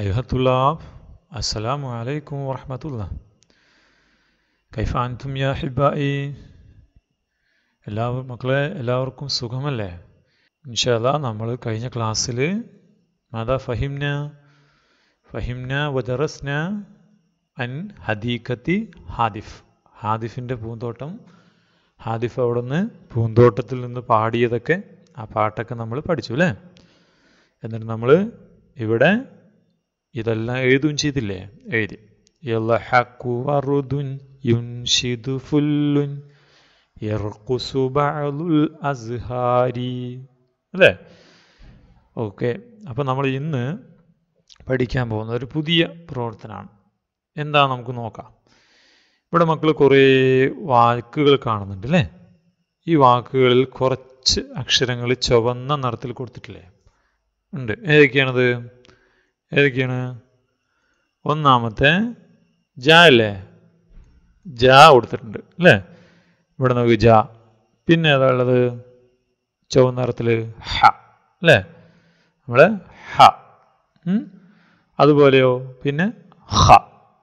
أيها الطلاب السلام عليكم ورحمة الله كيف أنتم يا أحبائي എല്ലാവരും മക്കളെ എല്ലാവർക്കും സുഖമല്ലേ ഇൻഷാല്ല നമ്മൾ കഴിഞ്ഞ ക്ലാസ്സിൽ മാതാ ഫഹിംന ഫഹിംന വദറസ്ന അൻ ഹദീഖത്തി ഹാദിഫ് ഹാദിഫിൻ്റെ പൂന്തോട്ടം ഹാദിഫ് അവിടെ നിന്ന് പൂന്തോട്ടത്തിൽ നിന്ന് പാടിയതൊക്കെ ആ പാട്ടൊക്കെ നമ്മൾ പഠിച്ചു അല്ലേ എന്നിട്ട് നമ്മൾ ഇവിടെ ഇതെല്ലാം എഴുതുകയും ചെയ്തില്ലേ എഴുതി യലഹഖു വറുദുൻ യുൻഷിദു ഫുല്ലുൻ യർഖുസു ബഅദുൽ അസ്ഹാരി അല്ലേ ഓക്കെ അപ്പോൾ നമ്മൾ ഇന്ന് പഠിക്കാൻ പോകുന്ന ഒരു പുതിയ പ്രവർത്തനമാണ് എന്താ നമുക്ക് നോക്കാം ഇവിടെ മക്കൾ കുറേ വാക്കുകൾ കാണുന്നുണ്ട് അല്ലേ ഈ വാക്കുകളിൽ കുറച്ച് അക്ഷരങ്ങൾ ചുവന്ന നിറത്തിൽ കൊടുത്തിട്ടില്ലേ ഉണ്ട് ഏതൊക്കെയാണത് ഏതൊക്കെയാണ് ഒന്നാമത്തെ ജ അല്ലേ ജ കൊടുത്തിട്ടുണ്ട് അല്ലേ ഇവിടെ നമുക്ക് ജ പിന്നെ ഏതാ ഉള്ളത് ചുവന്ന നിറത്തിൽ ഹ അല്ലേ നമ്മൾ ഹ അതുപോലെയോ പിന്നെ ഹ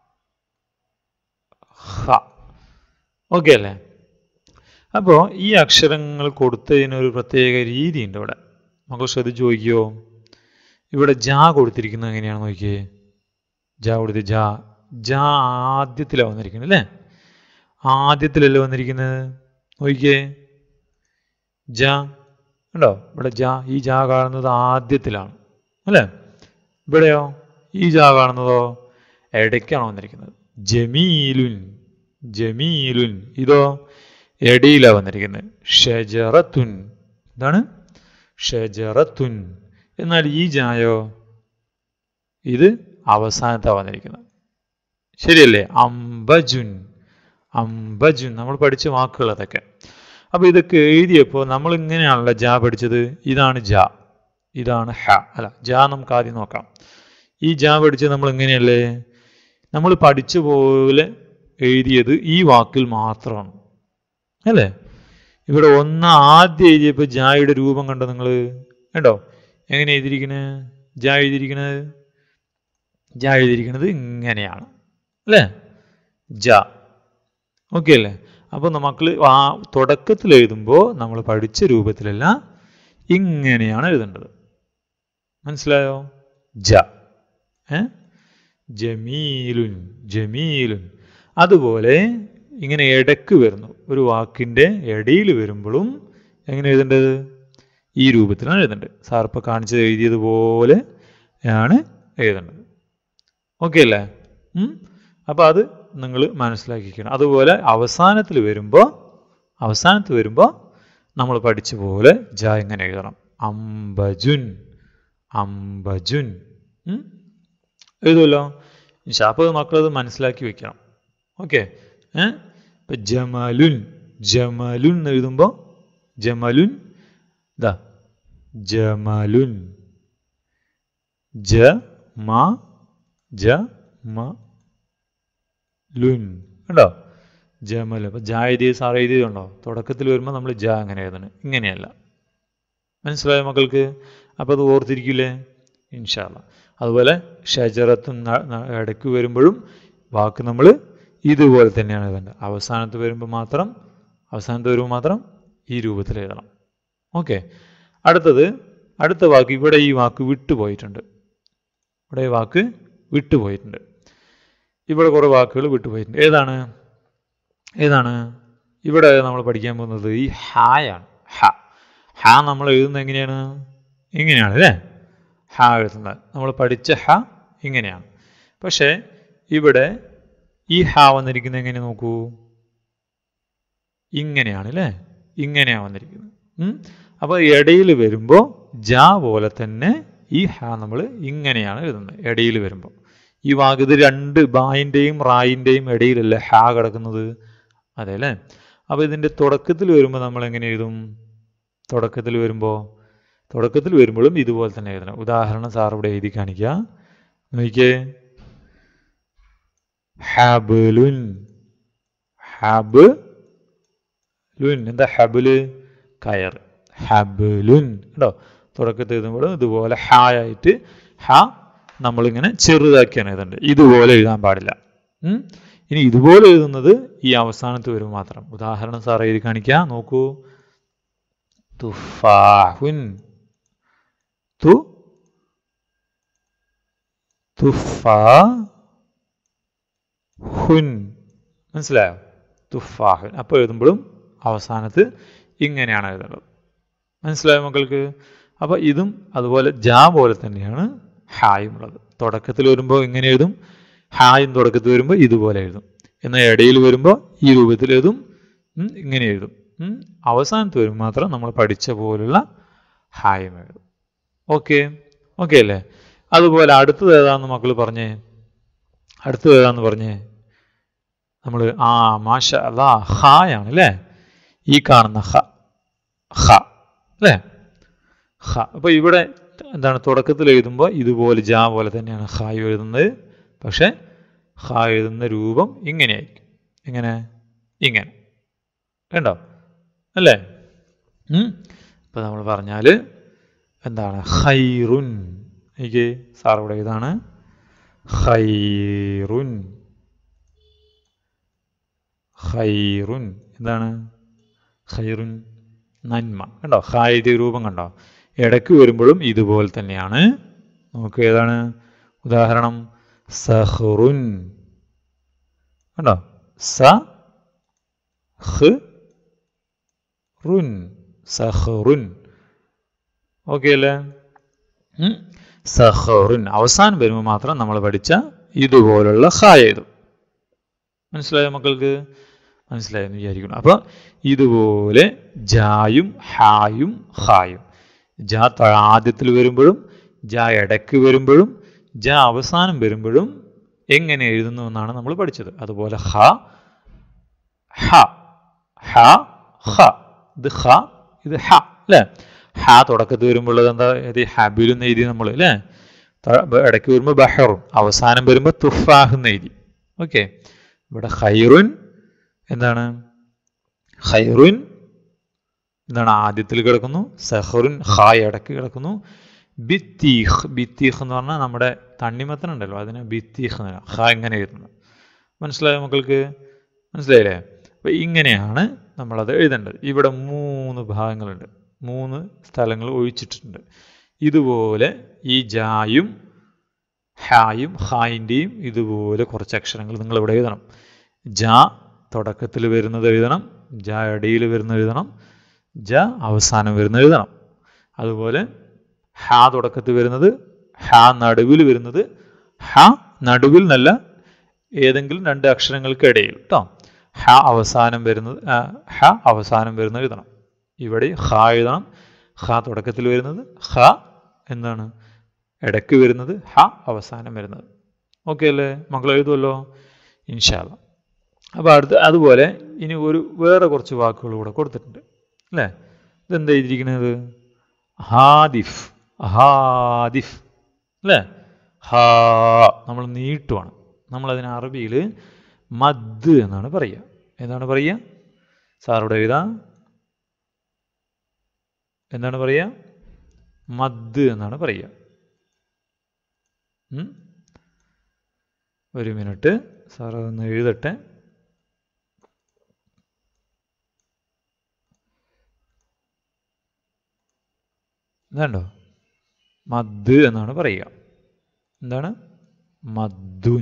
ഹ ഓക്കെ അല്ലേ അപ്പോൾ ഈ അക്ഷരങ്ങൾ കൊടുത്തതിനൊരു പ്രത്യേക രീതിയുണ്ട് ഇവിടെ നമുക്ക് ശ്രദ്ധിച്ച് നോക്കിയോ ഇവിടെ ജാ കൊടുത്തിരിക്കുന്നത് എങ്ങനെയാണ് നോക്കിയേ ജാ കൊടുത്ത് ജാ ജാ ആദ്യത്തിലാണ് വന്നിരിക്കുന്നത് അല്ലേ ആദ്യത്തിലല്ലേ വന്നിരിക്കുന്നത് നോക്കിയേ ജാ ഉണ്ടോ ഇവിടെ ജാ ഈ ജാ കാണുന്നത് ആദ്യത്തിലാണ് അല്ലേ ഇവിടെയോ ഈ ജാ കാണുന്നതോ ഇടയ്ക്കാണ് വന്നിരിക്കുന്നത് ജമീലുൻ ജമീലുൻ ഇതോ എടിയിലാണ് വന്നിരിക്കുന്നത് ഷജറത്തുൻ എന്താണ് ഷജറത്തുൻ എന്നാൽ ഈ ജായോ ഇത് അവസാനത്താണ് വന്നിരിക്കുന്നത് ശരിയല്ലേ അംബജുൻ അംബജുൻ നമ്മൾ പഠിച്ച വാക്കുകൾ അതൊക്കെ അപ്പോൾ ഇതൊക്കെ എഴുതിയപ്പോൾ നമ്മൾ ഇങ്ങനെയാണല്ലോ ജാ പഠിച്ചത് ഇതാണ് ജാ ഇതാണ് ഹ അല്ല ജാ നമുക്ക് ആദ്യം നോക്കാം ഈ ജാ പഠിച്ചത് നമ്മൾ എങ്ങനെയല്ലേ നമ്മൾ പഠിച്ച പോലെ എഴുതിയത് ഈ വാക്കിൽ മാത്രമാണ് അല്ലേ ഇവിടെ ഒന്ന് ആദ്യം എഴുതിയപ്പോൾ ജായുടെ രൂപം കണ്ടോ നിങ്ങൾ കണ്ടോ എങ്ങനെ എഴുതിയിരിക്കുന്നത് ജാ എഴുതിയിരിക്കുന്നത് ജാ എഴുതിയിരിക്കുന്നത് ഇങ്ങനെയാണ് അല്ലേ ജ ഓക്കെ അല്ലേ അപ്പോൾ മക്കൾ ആ തുടക്കത്തിൽ എഴുതുമ്പോൾ നമ്മൾ പഠിച്ച രൂപത്തിലല്ല ഇങ്ങനെയാണ് എഴുതേണ്ടത് മനസ്സിലായോ ജ ഏ ജമീലുൻ ജമീലുൻ അതുപോലെ ഇങ്ങനെ ഇടക്ക് വരുന്നു ഒരു വാക്കിൻ്റെ ഇടയിൽ വരുമ്പോഴും എങ്ങനെ എഴുതേണ്ടത് ഈ രൂപത്തിലാണ് എഴുതേണ്ടത് സാർ ഇപ്പോൾ കാണിച്ചത് എഴുതിയതുപോലെ ആണ് എഴുതേണ്ടത് ഓക്കെ അല്ലേ അപ്പോൾ അത് നിങ്ങൾ മനസ്സിലാക്കിക്കണം അതുപോലെ അവസാനത്തിൽ വരുമ്പോൾ അവസാനത്ത് വരുമ്പോൾ നമ്മൾ പഠിച്ച പോലെ ജ എങ്ങനെ എഴുതണം അംബജുൻ അംബജുൻ എഴുതുമല്ലോ അപ്പോൾ മക്കളത് മനസ്സിലാക്കി വെക്കണം ഓക്കെ ഏ ഇപ്പം ജമലുൻ ജമലുൻ എന്ന് എഴുതുമ്പോൾ ജമലുൻ ഇതാ ജമലുൻ ജ മ ജ മ ലുൻ കണ്ടോ ജമൽ അപ്പം ജ എഴുതിയ സാർ എഴുതിയതുണ്ടോ തുടക്കത്തിൽ വരുമ്പോൾ നമ്മൾ ജ അങ്ങനെ എഴുതണം ഇങ്ങനെയല്ല മനസ്സിലായോ മക്കൾക്ക് അപ്പോൾ അത് ഓർത്തിരിക്കില്ലേ ഇൻഷാല്ല അതുപോലെ ഷജറത്തും ഇടയ്ക്ക് വരുമ്പോഴും വാക്ക് നമ്മൾ ഇതുപോലെ തന്നെയാണ് എഴുതേണ്ടത് അവസാനത്ത് വരുമ്പോൾ മാത്രം അവസാനത്ത് വരുമ്പോൾ മാത്രം ഈ രൂപത്തിൽ എഴുതണം ഓക്കെ അടുത്തത് അടുത്ത വാക്ക് ഇവിടെ ഈ വാക്ക് വിട്ടുപോയിട്ടുണ്ട് ഇവിടെ ഈ വാക്ക് വിട്ടുപോയിട്ടുണ്ട് ഇവിടെ കുറേ വാക്കുകൾ വിട്ടുപോയിട്ടുണ്ട് ഏതാണ് ഏതാണ് ഇവിടെ നമ്മൾ പഠിക്കാൻ പോകുന്നത് ഈ ഹായാണ് ഹ ഹ നമ്മൾ എഴുതുന്നത് എങ്ങനെയാണ് ഇങ്ങനെയാണ് അല്ലേ ഹ എഴുതുന്നത് നമ്മൾ പഠിച്ച ഹ ഇങ്ങനെയാണ് പക്ഷേ ഇവിടെ ഈ ഹ വന്നിരിക്കുന്നത് എങ്ങനെ നോക്കൂ ഇങ്ങനെയാണ് അല്ലേ ഇങ്ങനെയാണ് വന്നിരിക്കുന്നത് അപ്പോൾ ഇടയിൽ വരുമ്പോൾ ജ പോലെ തന്നെ ഈ ഹ നമ്മൾ ഇങ്ങനെയാണ് എഴുതുന്നത് ഇടയിൽ വരുമ്പോൾ ഈ വാക്ക് ഇത് രണ്ട് ബായിൻ്റെയും റായിൻ്റെയും ഇടയിലല്ലേ ഹ കിടക്കുന്നത് അതെ അല്ലേ അപ്പോൾ ഇതിൻ്റെ തുടക്കത്തിൽ വരുമ്പോൾ നമ്മൾ എങ്ങനെ എഴുതും തുടക്കത്തിൽ വരുമ്പോൾ തുടക്കത്തിൽ വരുമ്പോഴും ഇതുപോലെ തന്നെ എഴുതണം ഉദാഹരണം സാർ ഇവിടെ എഴുതി കാണിക്കുക നോക്കിയേ ഹബലുൻ ഹബ് ലുൻ എന്താ ഹബില് കയർ ഹബലുൻ കേട്ടോ തുടക്കത്തിൽ എഴുതുമ്പോൾ ഇതുപോലെ ഹായായിട്ട് ഹ നമ്മളിങ്ങനെ ചെറുതാക്കിയാണ് എഴുതേണ്ടത് ഇതുപോലെ എഴുതാൻ പാടില്ല ഉം? ഇനി ഇതുപോലെ എഴുതുന്നത് ഈ അവസാനത്ത് വരും മാത്രം ഉദാഹരണം സാർ എഴുതി കാണിക്കുക നോക്കൂ തുഫാഹുൻ തു തുഫാഹുൻ മനസ്സിലായോ തുഫാഹുൻ അപ്പോൾ എഴുതുമ്പോഴും അവസാനത്ത് ഇങ്ങനെയാണ് എഴുതേണ്ടത് മനസ്സിലായോ മക്കൾക്ക് അപ്പോൾ ഇതും അതുപോലെ ജാ പോലെ തന്നെയാണ് ഹായും ഉള്ളത് തുടക്കത്തിൽ വരുമ്പോൾ ഇങ്ങനെ എഴുതും ഹായും തുടക്കത്തിൽ വരുമ്പോൾ ഇതുപോലെ എഴുതും എന്നാൽ ഇടയിൽ വരുമ്പോൾ ഈ രൂപത്തിൽ എഴുതും ഉം, ഇങ്ങനെ എഴുതും ഉം. അവസാനത്ത് വരുമ്പോൾ മാത്രം നമ്മൾ പഠിച്ച പോലുള്ള ഹായും എഴുതും ഓക്കെ ഓക്കെ അല്ലേ അതുപോലെ അടുത്തത് ഏതാന്ന് മക്കൾ പറഞ്ഞേ അടുത്തത് ഏതാന്ന് പറഞ്ഞേ നമ്മൾ ആ മാഷ അല്ലാ ഹായാണ് അല്ലേ ഈ കാണുന്ന ഹ ഹ അല്ലേ ഹ അപ്പോൾ ഇവിടെ എന്താണ് തുടക്കത്തിൽ എഴുതുമ്പോൾ ഇതുപോലെ ജാ പോലെ തന്നെയാണ് ഹായ് എഴുതുന്നത് പക്ഷെ ഹ എഴുതുന്ന രൂപം ഇങ്ങനെയായിരിക്കും ഇങ്ങനെ ഇങ്ങനെ കണ്ടോ അല്ലേ ഇപ്പം നമ്മൾ പറഞ്ഞാൽ എന്താണ് ഹൈറുൻ എനിക്ക് സാർ ഇവിടെ ഇതാണ് ഹൈറുൻ ഹൈറുൻ എന്താണ് ഹൈറുൻ നന്മ കണ്ടോ ഹായ് രൂപം കണ്ടോ ഇടയ്ക്ക് വരുമ്പോഴും ഇതുപോലെ തന്നെയാണ് നമുക്ക് ഏതാണ് ഉദാഹരണം സഹ്റുൻ കണ്ടോ സ ഹ് റുൻ സഹ്റുൻ ഓക്കെ അല്ലേ ഉം. സഹ്റുൻ അവസാനം വരുമ്പോൾ മാത്രം നമ്മൾ പഠിച്ച ഇതുപോലുള്ള ഹായ എഴുതും മനസ്സിലായോ മക്കൾക്ക് മനസ്സിലായെന്ന് വിചാരിക്കണം അപ്പോൾ ഇതുപോലെ ജായും ഹായും ഹായും ജാ ത- ആദ്യത്തിൽ വരുമ്പോഴും ജാ ഇടയ്ക്ക് വരുമ്പോഴും ജാ അവസാനം വരുമ്പോഴും എങ്ങനെ എഴുതുന്നു എന്നാണ് നമ്മൾ പഠിച്ചത് അതുപോലെ ഹ ഹ ഹ ഹ ഇത് ഹ ഇത് ഹ അല്ലേ ഹ തുടക്കത്തിൽ വരുമ്പോൾ എന്താ ഇത് ഹബിൽ എന്ന് എഴുതി നമ്മൾ അല്ലേ ത- ബ- ഇടയ്ക്ക് വരുമ്പോൾ ബഹറുൻ അവസാനം വരുമ്പോൾ തുഫാഹ് എന്ന് എഴുതി ഓക്കെ ഇവിടെ ഹൈറുൻ എന്താണ് ഹൈറുൻ എന്താണ് ആദ്യത്തിൽ കിടക്കുന്നു സഹറുൻ ഹായ് ഇടയ്ക്ക് കിടക്കുന്നു ബിത്തീഹ് ബിത്തീഹ് എന്ന് പറഞ്ഞാൽ നമ്മുടെ തണ്ണിമത്തൻ ഉണ്ടല്ലോ അതിന് ബിത്തീഹ് എന്ന് ഹ ഇങ്ങനെ എഴുതുന്നത് മനസ്സിലായോ മക്കൾക്ക് മനസ്സിലായില്ലേ അപ്പോൾ ഇങ്ങനെയാണ് നമ്മളത് എഴുതേണ്ടത് ഇവിടെ മൂന്ന് ഭാഗങ്ങളുണ്ട് മൂന്ന് സ്ഥലങ്ങൾ ഒഴിച്ചിട്ടുണ്ട് ഇതുപോലെ ഈ ജായും ഹായും ഹായിൻ്റെയും ഇതുപോലെ കുറച്ച് അക്ഷരങ്ങൾ നിങ്ങൾ ഇവിടെ എഴുതണം ജാ തുടക്കത്തിൽ വരുന്നത് എഴുതണം ജാ ഇടയിൽ വരുന്നത് എഴുതണം ജ അവസാനം വരുന്നത് എഴുതണം അതുപോലെ ഹ തുടക്കത്തിൽ വരുന്നത് ഹ നടുവിൽ വരുന്നത് ഹ നടുവിൽ നല്ല ഏതെങ്കിലും രണ്ട് അക്ഷരങ്ങൾക്ക് ഇടയിൽ കേട്ടോ ഹ അവസാനം വരുന്നത് ആ, ഹ അവസാനം വരുന്നത് എഴുതണം ഇവിടെ ഹ എഴുതണം ഹ തുടക്കത്തിൽ വരുന്നത് ഹ എന്താണ് ഇടയ്ക്ക് വരുന്നത് ഹ അവസാനം വരുന്നത് ഓക്കെ അല്ലേ മക്കൾ എഴുതുമല്ലോ ഇൻഷാല്ല അപ്പോൾ അടുത്ത അതുപോലെ ഇനി ഒരു വേറെ കുറച്ച് വാക്കുകൾ കൂടെ കൊടുത്തിട്ടുണ്ട് അല്ലേ ഇതെന്താ എഴുതിയിരിക്കുന്നത് ഹാദിഫ് ഹാദിഫ് അല്ലേ ഹാ നമ്മൾ നീട്ടുവാണ് നമ്മളതിന് അറബിയിൽ മദ് എന്നാണ് പറയുക എന്താണ് പറയുക സാറോട് എഴുതാം എന്താണ് പറയുക മദ് എന്നാണ് പറയുക ഉം? ഒരു മിനിറ്റ് സാർ അതൊന്ന് എഴുതട്ടെ ഇതുണ്ടോ മദ് എന്നാണ് പറയുക എന്താണ് മദ്ദുൻ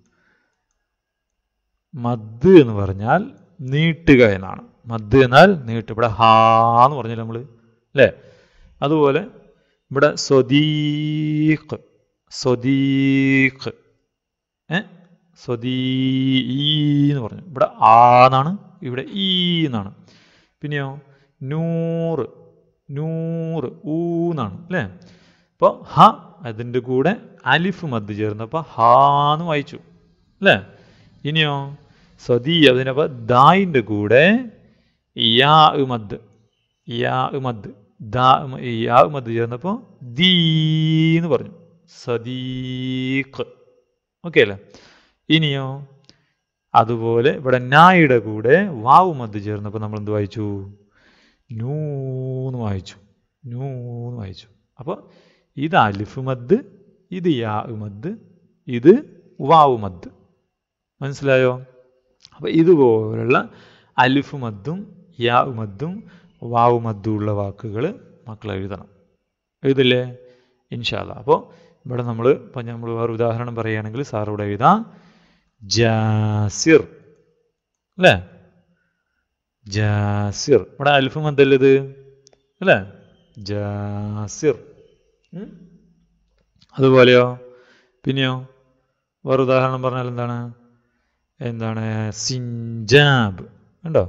മദ് എന്ന് പറഞ്ഞാൽ നീട്ടുക എന്നാണ് മദ് എന്നാൽ നീട്ട് ഇവിടെ ഹാ എന്ന് പറഞ്ഞില്ല നമ്മൾ അല്ലേ അതുപോലെ ഇവിടെ സ്വദീഖ് സ്വദീഖ് ഏ സ്വദീ ഈ എന്ന് പറഞ്ഞു ഇവിടെ ആ എന്നാണ് ഇവിടെ ഈ എന്നാണ് പിന്നെയോ നൂറ് നൂറ് ഊ എന്നാണ് അല്ലേ അപ്പോൾ ഹ അതിൻ്റെ കൂടെ അലിഫ് മദ് ചേർന്നപ്പോൾ ഹാന്ന് വായിച്ചു അല്ലേ ഇനിയോ സ്വദീ അതിനപ്പോൾ ദായിൻ്റെ കൂടെ യാ മദ് യാ മദ് ദാ യാ മദ് ചേർന്നപ്പോൾ ദീ എന്ന് പറഞ്ഞു സദീഖ് ഓക്കെ അല്ലേ ഇനിയോ അതുപോലെ ഇവിടെ നായുടെ കൂടെ വാവ് മദ് ചേർന്നപ്പോൾ നമ്മൾ എന്ത് വായിച്ചു നൂന്ന് വായിച്ചു നൂന്ന് വായിച്ചു അപ്പോൾ ഇത് അലിഫ് മദ് ഇത് യാ മദ് ഇത് വാവ് മദ് മനസ്സിലായോ അപ്പോൾ ഇതുപോലുള്ള അലിഫ് മദ്ദും യാ മദ്ദും വാവ് മദ്ദും ഉള്ള വാക്കുകൾ മക്കൾ എഴുതണം എഴുതില്ലേ ഇൻഷാല്ല അപ്പോൾ ഇവിടെ നമ്മൾ ഇപ്പം നമ്മൾ വേറെ ഉദാഹരണം പറയുകയാണെങ്കിൽ സാർ ഇവിടെ എഴുതാം ജാസിർ അല്ലേ ജാസിർ ഇവിടെ അൽഫ് മദ്ദല്ലേ ഇത് അല്ലേ ജാസിർ ഉം? അതുപോലെയോ പിന്നെയോ വേറെ ഉദാഹരണം പറഞ്ഞാൽ എന്താണ് എന്താണ് സിഞ്ചാബ് ഉണ്ടോ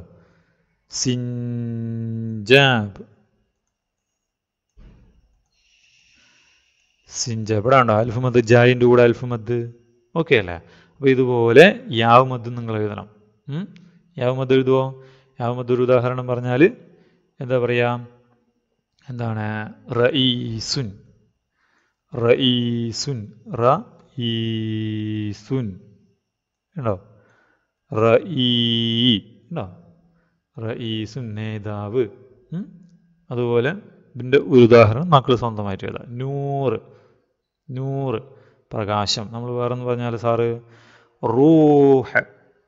സിഞ്ചാബ് സിഞ്ചാബ് ഇവിടെ ഉണ്ടോ അൽഫുമദ് ജായിൻ്റെ കൂടെ അൽഫുമദ് ഓക്കെ അല്ലേ അപ്പോൾ ഇതുപോലെ യാവ് മദ് നിങ്ങൾ എഴുതണം ഉം? യാവ് മദ് എഴുതുമോ യാവ് മദ് ഒരു ഉദാഹരണം പറഞ്ഞാൽ എന്താ പറയുക എന്താണ് റഈസുൻ റഈസുൻ റഈസുൻ ഉണ്ടോ റഈ ഉണ്ടോ റഈസുൻ നേതാവ് ഉം? അതുപോലെ ഇതിൻ്റെ ഒരു ഉദാഹരണം മക്കൾ സ്വന്തമായിട്ട് എഴുതാം നൂറ് നൂറ് പ്രകാശം നമ്മൾ വേറെന്ന് പറഞ്ഞാൽ സാറ് റൂഹ്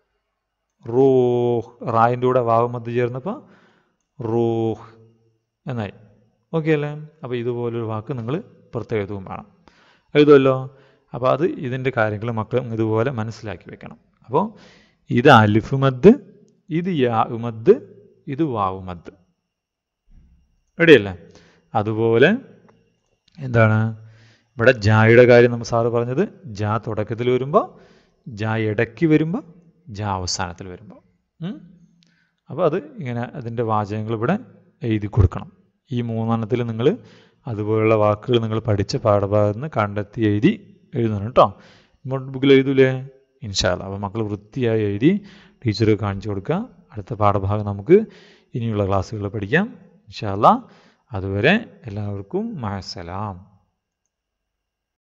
റൂഹ് റായിൻ്റെ കൂടെ വാവ് മദ്ദ് ചേർന്നപ്പോൾ റൂഹ് എന്നായി ഓക്കെ അല്ലേ അപ്പോൾ ഇതുപോലൊരു വാക്ക് നിങ്ങൾ പുറത്ത് എഴുതുകയും വേണം എഴുതുമല്ലോ അപ്പോൾ അത് ഇതിൻ്റെ കാര്യങ്ങൾ മക്കൾ ഇതുപോലെ മനസ്സിലാക്കി വെക്കണം അപ്പോൾ ഇത് അലിഫ് മദ് ഇത് യാ മദ് ഇത് വാവ് മദ് റെഡിയല്ലേ അതുപോലെ എന്താണ് ഇവിടെ ജായുടെ കാര്യം നമ്മൾ സാറ് പറഞ്ഞത് ജാ തുടക്കത്തിൽ വരുമ്പോൾ ജാ ഇടയ്ക്ക് വരുമ്പോൾ ജാ അവസാനത്തിൽ വരുമ്പോൾ അപ്പോൾ അത് ഇങ്ങനെ അതിൻ്റെ വാചകങ്ങൾ ഇവിടെ എഴുതി കൊടുക്കണം ഈ മൂന്നെണ്ണത്തിൽ നിങ്ങൾ അതുപോലുള്ള വാക്കുകൾ നിങ്ങൾ പഠിച്ച പാഠഭാഗത്ത് നിന്ന് കണ്ടെത്തി എഴുതി എഴുതണം കേട്ടോ നോട്ട് ബുക്കിൽ എഴുതൂലേ ഇൻഷാല്ല അപ്പോൾ മക്കൾ വൃത്തിയായി എഴുതി ടീച്ചർക്ക് കാണിച്ചു കൊടുക്കുക അടുത്ത പാഠഭാഗം നമുക്ക് ഇനിയുള്ള ക്ലാസ്സുകൾ പഠിക്കാം ഇൻഷാല്ല അതുവരെ എല്ലാവർക്കും മഴസലാം